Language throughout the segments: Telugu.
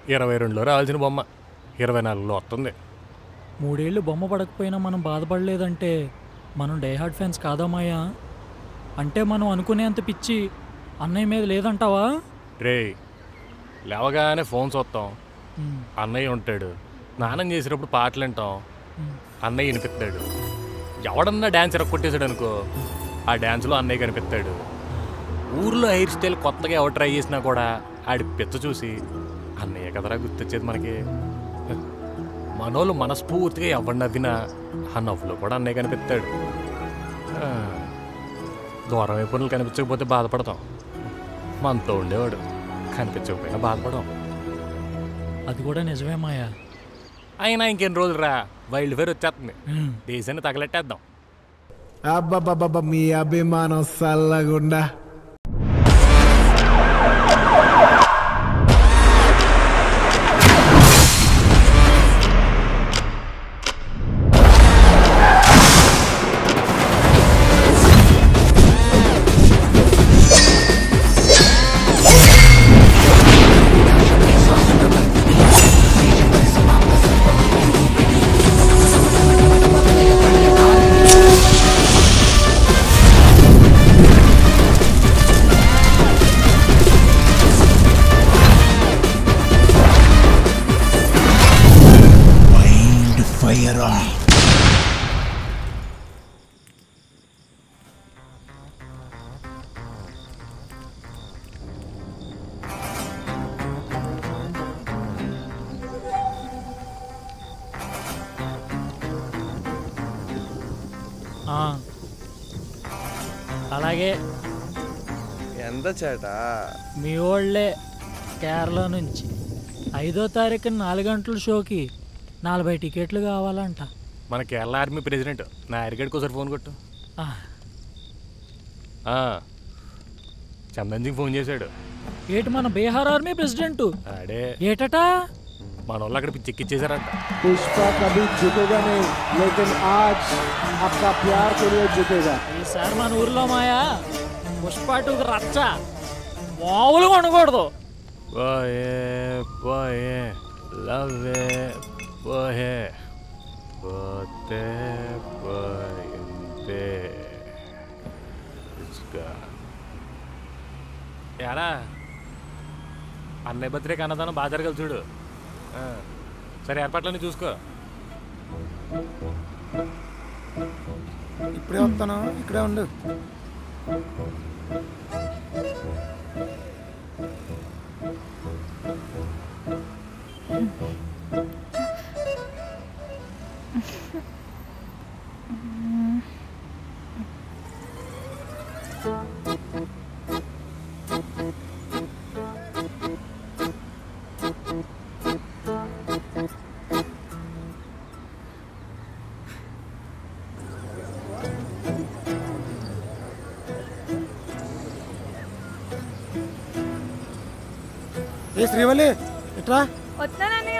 ఇరవై రెండులో రావాల్సిన బొమ్మ ఇరవై నాలుగులో వస్తుంది మూడేళ్ళు బొమ్మ పడకపోయినా మనం బాధపడలేదంటే మనం డైహార్డ్ ఫ్యాన్స్ కాదా మాయా అంటే మనం అనుకునేంత పిచ్చి అన్నయ్య మీద లేదంటావా రే లేవగానే ఫోన్ చూస్తాం ఉమ్, అన్నయ్య ఉంటాడు స్నానం చేసేటప్పుడు పాటలు వింటాం ఉమ్. అన్నయ్య వినిపిస్తాడు ఎవడన్నా డ్యాన్స్ ఎరక్కొట్టేశాడు అనుకో ఆ డ్యాన్స్లో అన్నయ్య కనిపిస్తాడు ఊర్లో హెయిర్ స్టైల్ కొత్తగా ఎవరు ట్రై చేసినా కూడా ఆడి పిచ్చ చూసి అన్నయ్య కదరా గుర్తొచ్చేది మనకి మనోళ్ళు మనస్ఫూర్తిగా ఎవరు నవ్వినా ఆ నవ్వులో కూడా అన్నయ్య కనిపిస్తాడు ఆ, దూరం వైపునులు కనిపించకపోతే బాధపడతాం మనతో ఉండేవాడు కనిపించకపోయినా బాధపడం అది కూడా నిజమే మాయా అయినా ఇంకెన్ని రోజులు రా వైల్డ్ ఫైర్ వచ్చేస్తుంది ఉమ్. దేశాన్ని తగలెట్టేద్దాం అబ్బబ్బబ్బబ్బ మీ అభిమానం సల్లగుండా వైల్డ్ ఫైర్ ఆ. అలాగే ఎంత చేటా మీ వాళ్ళే కేరళ నుంచి ఐదో తారీఖున నాలుగు గంటల షోకి నలభై టికెట్లు కావాలంట మన కేరళ ఆర్మీ ప్రెసిడెంట్ నా అరిగడికి ఒకసారి ఫోన్ కొట్టు ఆ, ఆ, చందన్ సింగ్ ఫోన్ చేశాడు ఏటి మన బీహార్ ఆర్మీ ప్రెసిడెంట్ ఆడే ఏటటా మన వాళ్ళు అక్కడ పిచ్చెక్కిచ్చేశారంట पुष्पा कभी झुकेगा नहीं लेकिन आज आपका प्यार के लिए झुकेगा ఈసారి మన ఊర్లో మాయా పుష్పాటుకు రచ్చ మామూలుగా ఉండకూడదు పోయే పోయే లవ్వే పోయే పోతే పోయిందే ఇచ్చుగా. ఏడా అన్నయ్య బర్త్డేకి అన్నదానం బాగా జరగదు చూడు ఆ, సరే ఏర్పాట్లన్నీ చూసుకో ఇప్పుడే వస్తాను ఇక్కడే ఉండు ఏ శ్రీవల్లి ఇట్రా వస్తానన్నయ్య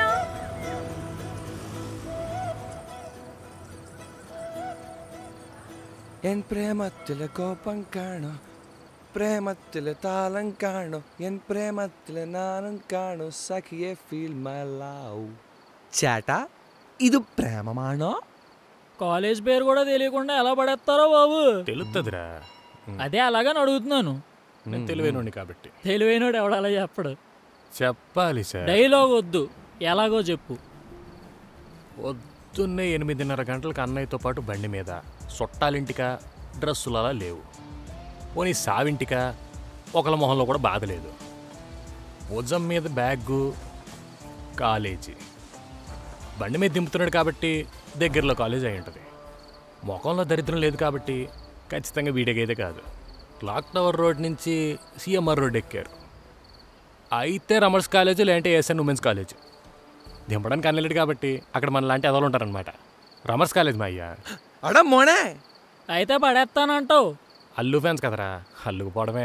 എൻ പ്രേമത്തിലെ കോപം കാണോ പ്രേമത്തിലെ താളം കാണോ എൻ പ്രേമത്തിലെ നാണം കാണോ സഖിയെ ഫീൽ മൈ ലവ് ചേട്ടാ ഇത് പ്രേമമാണോ కాలేజ్ పేరు కూడా తెలియకుండా ఎలా పడేస్తారో బాబు తెలుస్తుందిరా అదే అలాగని అడుగుతున్నాను నేను తెలివైనోడిని కాబట్టి తెలివైనోడు ఎవడలా చెప్పడు చెప్పాలి సార్ డైలాగ్ వద్దు ఎలాగో చెప్పు పొద్దున్నే ఎనిమిదిన్నర గంటలకు అన్నయ్యతో పాటు బండి మీద చుట్టాలింటికా డ్రెస్సులు అలా లేవు పోనీ సావింటికా ఒకళ్ళ మొహంలో కూడా బాధ లేదు భుజం మీద బ్యాగు కాలేజీ బండి మీద దింపుతున్నాడు కాబట్టి దగ్గరలో కాలేజ్ అయి ఉంటుంది ముఖంలో దరిద్రం లేదు కాబట్టి ఖచ్చితంగా వీడికైతే కాదు క్లాక్ టవర్ రోడ్ నుంచి సిఎంఆర్ రోడ్ ఎక్కారు అయితే రమర్స్ కాలేజ్ లేదంటే ఏఎస్ఎన్ ఉమెన్స్ కాలేజ్ దింపడానికి అన్నలేడు కాబట్టి అక్కడ మన లాంటి ఎదలు ఉంటారనమాట రమర్స్ కాలేజ్ మా అయ్యా అడా మోనే అయితే పడేస్తానంటావు అల్లు ఫ్యాన్స్ కదరా అల్లుకు పోవడమే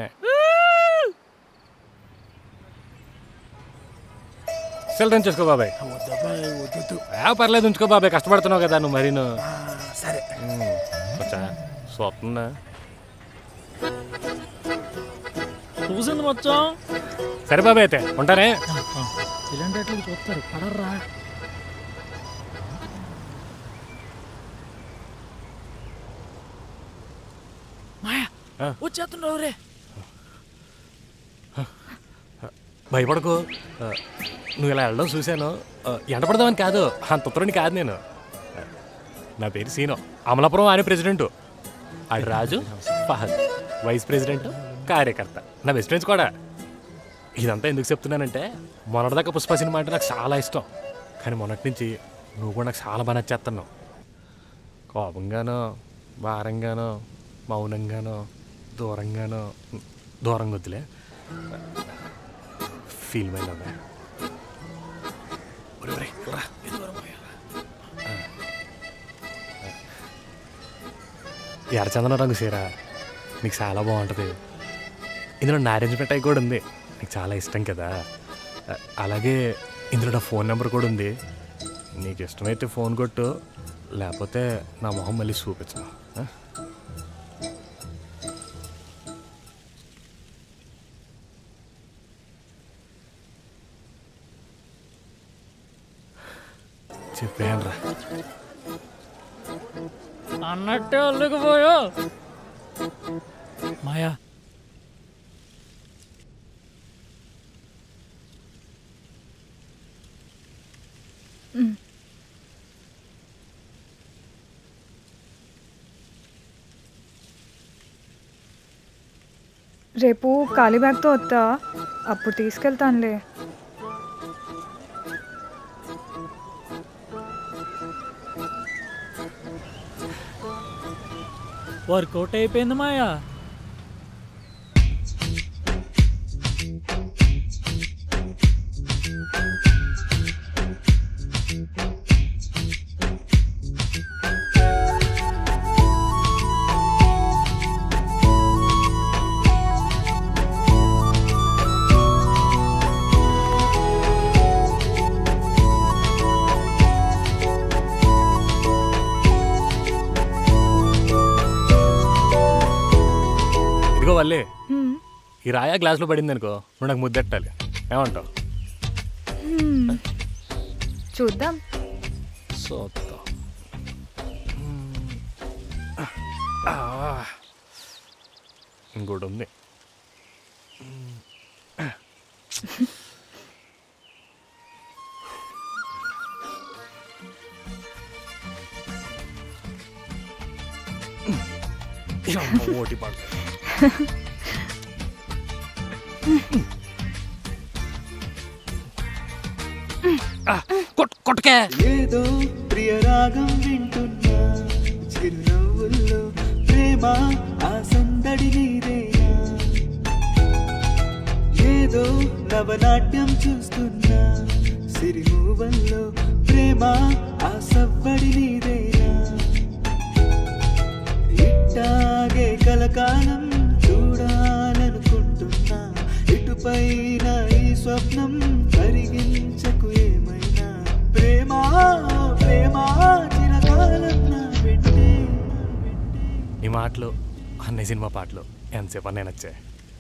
సిల్లర్ ఉంచేసుకో బాబాయ్ ఆ, పర్లేదు ఉంచుకో బాబాయ్ కష్టపడుతున్నావు కదా నువ్వు మరీను సరే వచ్చా స్వప్న చూసింది మొత్తం సరే బాబాయ్ అయితే ఉంటానే సిలిండర్ ఎట్లకి చూస్తారు పడర్రా మాయా ఆ. వచ్చేస్తున్నావు రే భయపడకు ఆ, నువ్వు ఇలా వెళ్ళడం చూశాను ఆ, ఎండపడదామని కాదు అంత ఉత్తరాన్ని కాదు నేను ఆ, నా పేరు సీనో అమలాపురం ఆయన ప్రెసిడెంట్ ఆడు రాజు ఫహద్ వైస్ ప్రెసిడెంట్ కార్యకర్త నా బెస్ట్ ఫ్రెండ్స్ కూడా ఇదంతా ఎందుకు చెప్తున్నానంటే మొన్నటిదాకా పుష్ప సినిమా అంటే నాకు చాలా ఇష్టం కానీ మొన్నటి నుంచి నువ్వు కూడా నాకు చాలా బాగా నచ్చేస్తున్నావు కోపంగానో భారంగానో మౌనంగానో దూరంగానో దూరంగా వద్దులే ఫీల్ మై లవ్ ఎర్రచందన రంగు చీర నీకు చాలా బాగుంటుంది ఇందులో నారెంజ్ మిఠాయి కూడా ఉంది నీకు చాలా ఇష్టం కదా అ- అలాగే ఇందులో నా ఫోన్ నెంబర్ కూడా ఉంది నీకు ఇష్టమైతే ఫోన్ కొట్టు లేకపోతే నా మొహం మళ్ళీ చూపించను ఆ? చెప్పాను రా అన్నట్టే అల్లుకుపోయా మాయా రేపు ఖాళీ బ్యాగ్తో వస్తా అప్పుడు తీసుకెళ్తానులే వర్కౌట్ అయిపోయింది మాయా ఇదిగో వల్లే హ్మ్. ఈ రాయా గ్లాస్లో పడింది అనుకో నువ్వు నాకు ముద్దెట్టాలి ఏమంటావు హ్మ్. చూద్దాం సోత్తా ఇంకోటి ఉంది ఓటి పడు కొట్టుకే ఏదో ప్రియ రాగం వింటున్నా చిరునవ్వుల్లో ప్రేమ ఆ సందడి నీదేనా ఏదో నవనాట్యం చూస్తున్నా సిరిమూవల్లో ప్రేమ ఆ సవ్వడి నీదేనా ఇట్టాగే కలకాలం చూడాలనుకుంటున్నా ఇటుపైన ఈ స్వప్నం కరిగించకు ఏమైనా ప్రేమ ప్రేమ చిరకాలం నా వెంటే నా వెంటే ఈ మాటలు అన్నయ్య సినిమా పాటలు ఎంతసేపు అన్నయ్య నచ్చాయి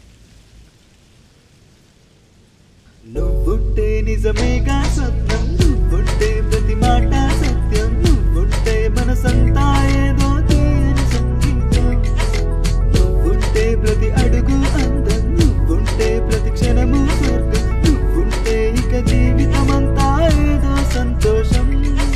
నువ్వుంటే నిజమేగా స్వప్నం నువ్వుంటే ప్రతి మాట సత్యం నువ్వుంటే మనసంతా ఏదో తీయని సంగీతం నువ్వుంటే ప్రతి అడుగు అందం నువ్వుంటే ప్రతి క్షణము స్వర్గం నువ్వుంటే ఇక జీవితమంతా ఏదో సంతోషం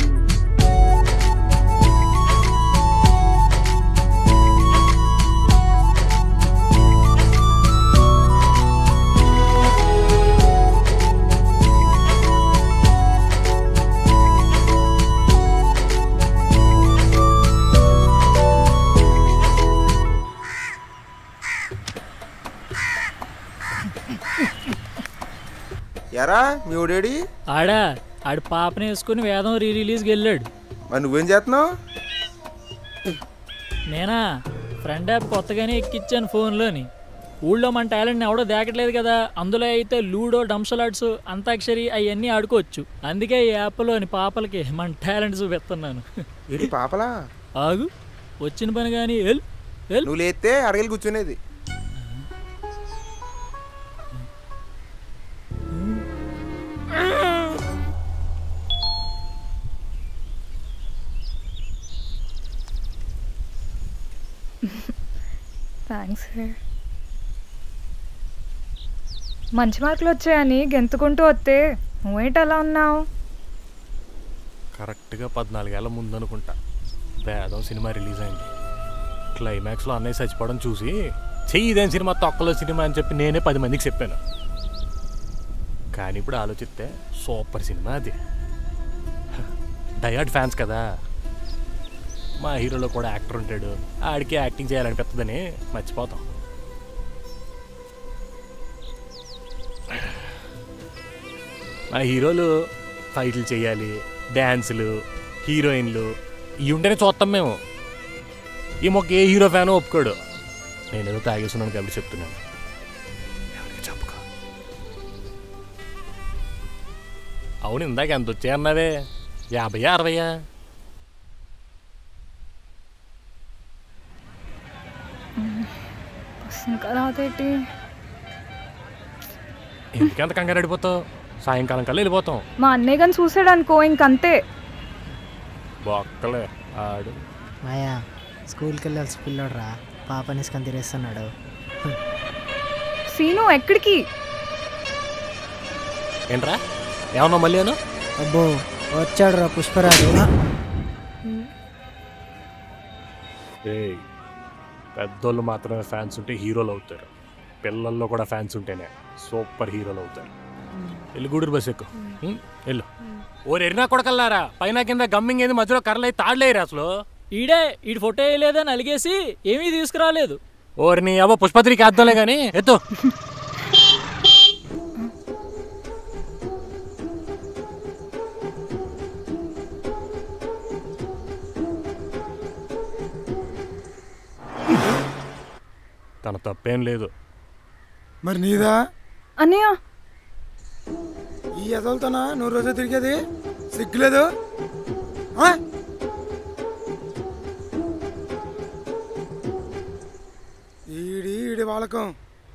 ఎరా మీ ఊడేడి ఆడా ఆడి పాపని వేసుకుని వేదం రీ రిలీజ్కి వెళ్ళాడు మరి నువ్వేం చేస్తున్నావు నేనా ఫ్రెండ్ యాప్ కొత్తగానే ఎక్కిచ్చాను ఫోన్లోని ఊళ్ళో మన టాలెంట్ని ఎవడో దేకట్లేదు కదా అందులో అయితే లూడో డంసలాడ్స్ అంతాక్షరి అవన్నీ ఆడుకోవచ్చు అందుకే ఈ యాప్లోని పాపలకి మన టాలెంట్ చూపిస్తున్నాను ఏంటి పాపలా ఆగు వచ్చిన పని కానీ ఎల్ ఎల్ నువ్వు లేస్తే అడగలి కూర్చునేది ఆ థ్యాంక్స్ మంచి మార్కులు వచ్చాయని గెంతుకుంటూ వస్తే నువ్వేంటి అలా ఉన్నావు కరెక్ట్గా పద్నాలుగేళ్ల ముందు అనుకుంటా వేదం సినిమా రిలీజ్ అయింది క్లైమాక్స్లో అన్నయ్య చచ్చిపోవడం చూసి చెయ్యి ఇదేం సినిమా తొక్కలో సినిమా అని చెప్పి నేనే పది మందికి చెప్పాను కానీ ఇప్పుడు ఆలోచిస్తే సూపర్ సినిమా అది డయాడ్ ఫ్యాన్స్ కదా మా హీరోలో కూడా యాక్టర్ ఉంటాడు ఆడికి యాక్టింగ్ చేయాలనిపిస్తుందని మర్చిపోతాం మా హీరోలు ఫైట్లు చేయాలి డ్యాన్సులు హీరోయిన్లు ఇవి ఉంటేనే చూస్తాం మేము ఈ మొక్క ఏ హీరో ఫ్యాన్ ఒప్పుకోడు నేను ఏదో తాగేస్తున్నాను కాబట్టి చెప్తున్నాను ఎవరికి చెప్పుకో అవును ఇందాక ఎంత వచ్చాయన్నావే యాభై అరవయా ఇంకా రాదేటి ఎందుకంత కంగారు అడిపోతావు సాయంకాలం కల్లా వెళ్ళిపోతాం మా అన్నయ్య గారిని చూసాడు అనుకో ఇంకంతే బొక్కలే ఆడు మాయా స్కూల్కి వెళ్ళాల్సి పిల్లోడు రా పాప నిసుకొని తిరేస్తున్నాడు సీను ఎక్కడికి ఏంట్రా ఏమన్నా మళ్ళీ అను అబ్బో వచ్చాడు రా పుష్పరాజు ఏయ్ పెద్దోళ్ళు మాత్రమే ఫ్యాన్స్ ఉంటే హీరోలు అవుతారు పిల్లల్లో కూడా ఫ్యాన్స్ ఉంటేనే సూపర్ హీరోలు అవుతారు వెళ్ళి గూడూరు బస్ ఎక్కు ఉం? వెళ్ళు ఓ ఎరినా కొడకల్లారా పైన కింద గమ్మింగ్ ఏంది మధ్యలో కర్రలై తాడలేరు అసలు ఈడే ఈడు ఫోటో వేయలేదని అలిగేసి ఏమీ తీసుకురాలేదు ఓరిని అవ్వ పుష్పత్రికి అర్థంలే కానీ ఎత్తు తన తప్పేం లేదు మరి నీదా అన్నయ్య ఈ ఎదలతోనా నువ్వు రోజు తిరిగేది సిగ్గులేదు ఆ? ఈడి ఈడి వాళ్ళకం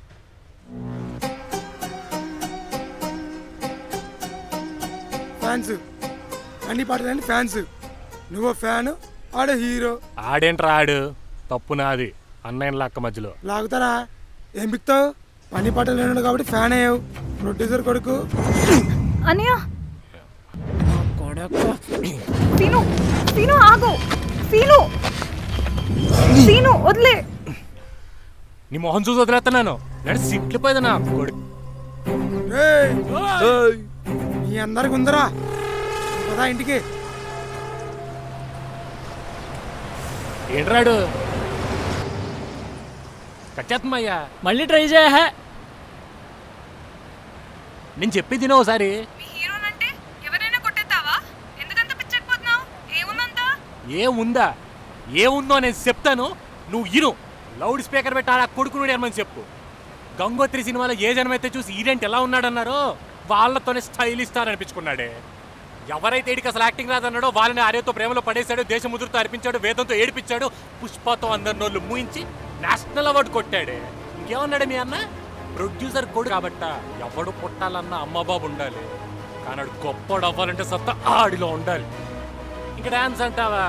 ఫ్యాన్స్ అన్ని పాటలని ఫ్యాన్స్ నువ్వు ఫ్యాన్ ఆడ హీరో ఆడేంట్రా ఆడు తప్పు నాది అన్నయ్య లక్క మధ్యలో లాగుతారా ఏం బిక్తావు పని పాటలు లేనాడు కాబట్టి ఫ్యాన్ అయ్యావు ప్రొడ్యూసర్ కొడుకు అన్నయ్య సీను సీను ఆగు సీను సీను వదిలే నీ మొహం చూసి వదిలేస్తున్నాను నడు సిట్లు పోయింది నా కొడుకు ఏయ్! మీ అందరికి ఉందరా పదా ఇంటికి ఏంట్రాడు కచ్చేస్తుందయ్యా మళ్ళీ ట్రై చేయ నేను చెప్పి తినో ఒకసారి హీరోనంటే ఎవరైనా కొట్టేస్తావా ఎందుకంత పిచ్చకపోతున్నావు ఏముందంతా ఏముందా ఏముందో నేను చెప్తాను నువ్వు ఇను లౌడ్ స్పీకర్ పెట్టి ఆడ కొడుకునుడు ఏమని చెప్పు గంగోత్రి సినిమాలో ఏ జనమైతే చూసి ఈడెంట్ ఎలా ఉన్నాడన్నారో వాళ్ళతోనే స్టైల్ ఇస్తారనిపించుకున్నాడే ఎవరైతే ఈడికి అసలు యాక్టింగ్ రాదన్నాడో వాళ్ళని ఆర్యతో ప్రేమలో పడేశాడు దేశముద్రతో అర్పించాడు వేదంతో ఏడిపించాడు పుష్పతో అందరి నోళ్ళు మూయించి నేషనల్ అవార్డు కొట్టాడే ఇంకేమన్నాడు మీ అన్న ప్రొడ్యూసర్ కొడు కాబట్ట ఎవడు పుట్టాలన్న అమ్మబాబు ఉండాలి కానీ ఆడు గొప్పడు అవ్వాలంటే సత్తా ఆడిలో ఉండాలి ఇంకా డాన్స్ అంటావా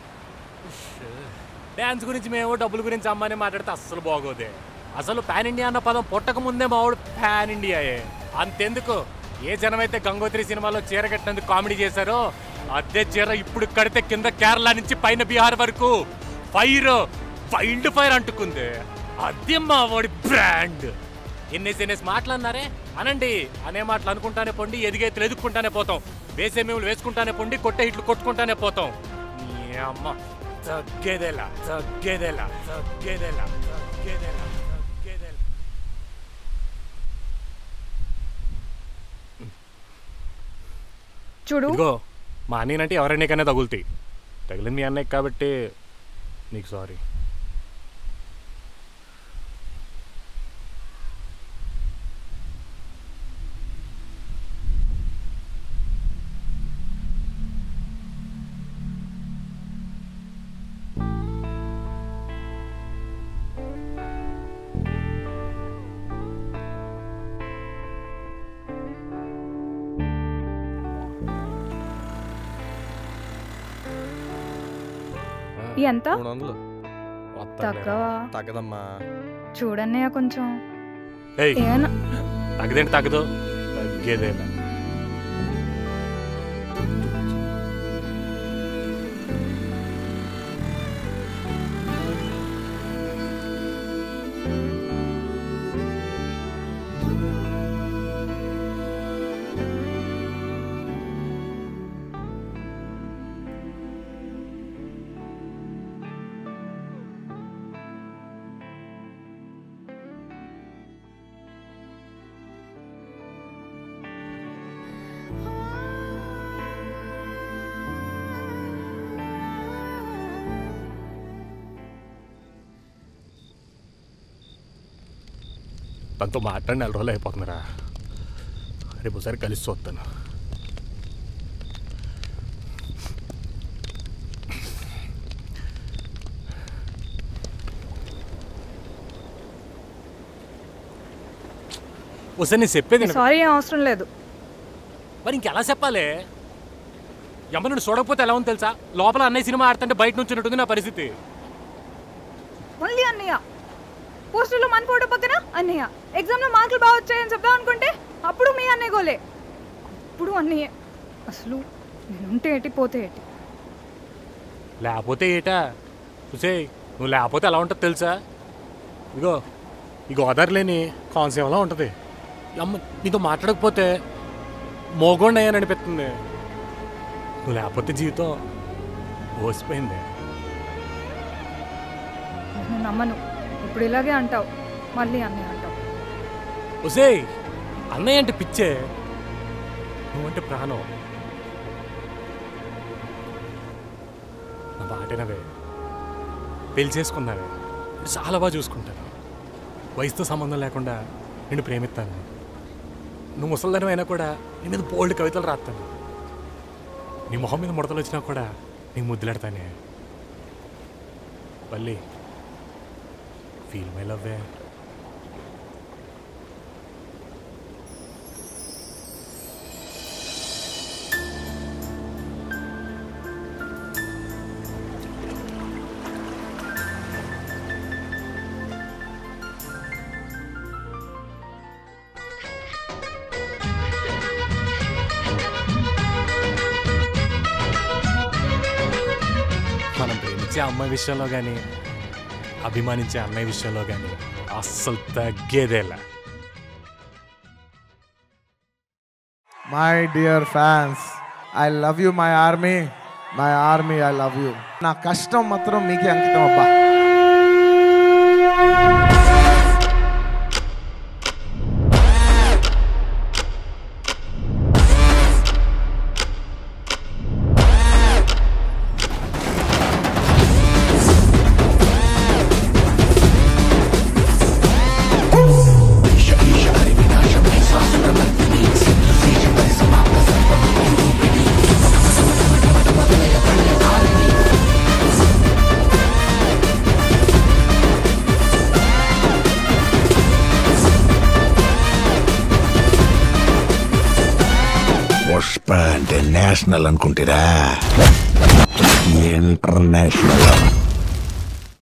డాన్స్ గురించి మేము డబ్బుల గురించి అమ్మని మాట్లాడితే అస్సలు బాగోదే అసలు పాన్ ఇండియా అన్న పదం పుట్టక ముందే మావాడు పాన్ ఇండియాయే అంతెందుకు ఏ జనమైతే గంగోత్రి సినిమాలో చీర కట్టినందుకు కామెడీ చేశారో అదే చీర ఇప్పుడు కడితే కింద కేరళ నుంచి పైన బీహార్ వరకు ఫైర్ వైల్డ్ ఫైర్ అంటుకుంది అదే మా వాడి బ్రాండ్ ఎన్నేసి ఎన్నేసి మాటలు అన్నారే అనండి అనే మాటలు అనుకుంటానే పొండి ఎదిగేతులు ఎదుక్కుంటానే పోతాం వేసే మేము వేసుకుంటానే పొండి కొట్టే ఇట్లు కొట్టుకుంటానే పోతాం నీ అమ్మ తగ్గేదేలా తగ్గేదేలా తగ్గేదేలా తగ్గేదేలా తగ్గేదేలా చూడు ఇదిగో మా అన్నయ్యనంటే ఎవరైనా తగులుతాయి తగిలింది మీ అన్నయ్య కాబట్టి నీకు సారీ ఈ ఎంత మూడు వందలు చేస్తాను తగ్గవా తగ్గదమ్మా చూడన్నయ్య కొంచెం ఏయ్ ఏమన్నా తగ్గదేంటి తగ్గదు తగ్గేదేలా తనతో మాట్లాడి నెల రోజులు అయిపోతుందిరా రేపు ఒకసారి కలిసి చూస్తాను ఒకసారి నేను చెప్పేది విను. సారీ ఏం అవసరం లేదు మరి ఇంకెలా చెప్పాలి ఎమ్మ నుండి చూడకపోతే ఎలా ఉంది తెలుసా లోపల అన్నయ్య సినిమా ఆడుతుంటే బయట నుంచి ఉన్నట్టుంది నా పరిస్థితి మళ్ళీ అన్నయ్య పోస్టర్లో మన ఫోటో పక్కన అన్నయ్య ఎగ్జామ్లో మార్కులు బాగా వచ్చాయని చెప్దాం అనుకుంటే అప్పుడు మీ అన్నయ్య గోలే అప్పుడు అన్నయ్య అసలు నేనుంటే ఏటి పోతే ఏటి లేకపోతే ఏటా చూసే నువ్వు లేకపోతే ఎలా ఉంటుంది తెలుసా ఇగో ఈ గోదావరి లేని కాన్సేవలా ఉంటుంది అమ్మ నీతో మాట్లాడకపోతే మోగోండి అయ్యాని అనిపిస్తుంది నువ్వు లేకపోతే జీవితం ఓసిపోయింది నేను నమ్మను ఇప్పుడు ఇలాగే అంటావు మళ్ళీ అన్నయ్య అంటావు ఒసే అన్నయ్య అంటే పిచ్చే నువ్వంటే ప్రాణం నా బాటేనవే పెళ్లి చేసుకున్నావే నేను చాలా బాగా చూసుకుంటాను వయసుతో సంబంధం లేకుండా నిన్ను ప్రేమిస్తాను నువ్వు ముసలిదనం అయినా కూడా నీ మీద బోల్డ్ కవితలు రాస్తాను నీ మొహం మీద ముడతలు వచ్చినా కూడా నీకు ముద్దులాడతానే పల్లి ఫీల్ మై లవ్వే మనం ప్రేమించే అమ్మాయి విషయంలో కానీ అభిమానించే అన్నయ్య విషయంలో కానీ అస్సలు తగ్గేదేలా my dear fans I love you my army my army I love you నా కష్టం మాత్రం మీకే అంకితం అబ్బా పుష్ప అంటే నేషనల్ అనుకుంటారా ఇంటర్నేషనల్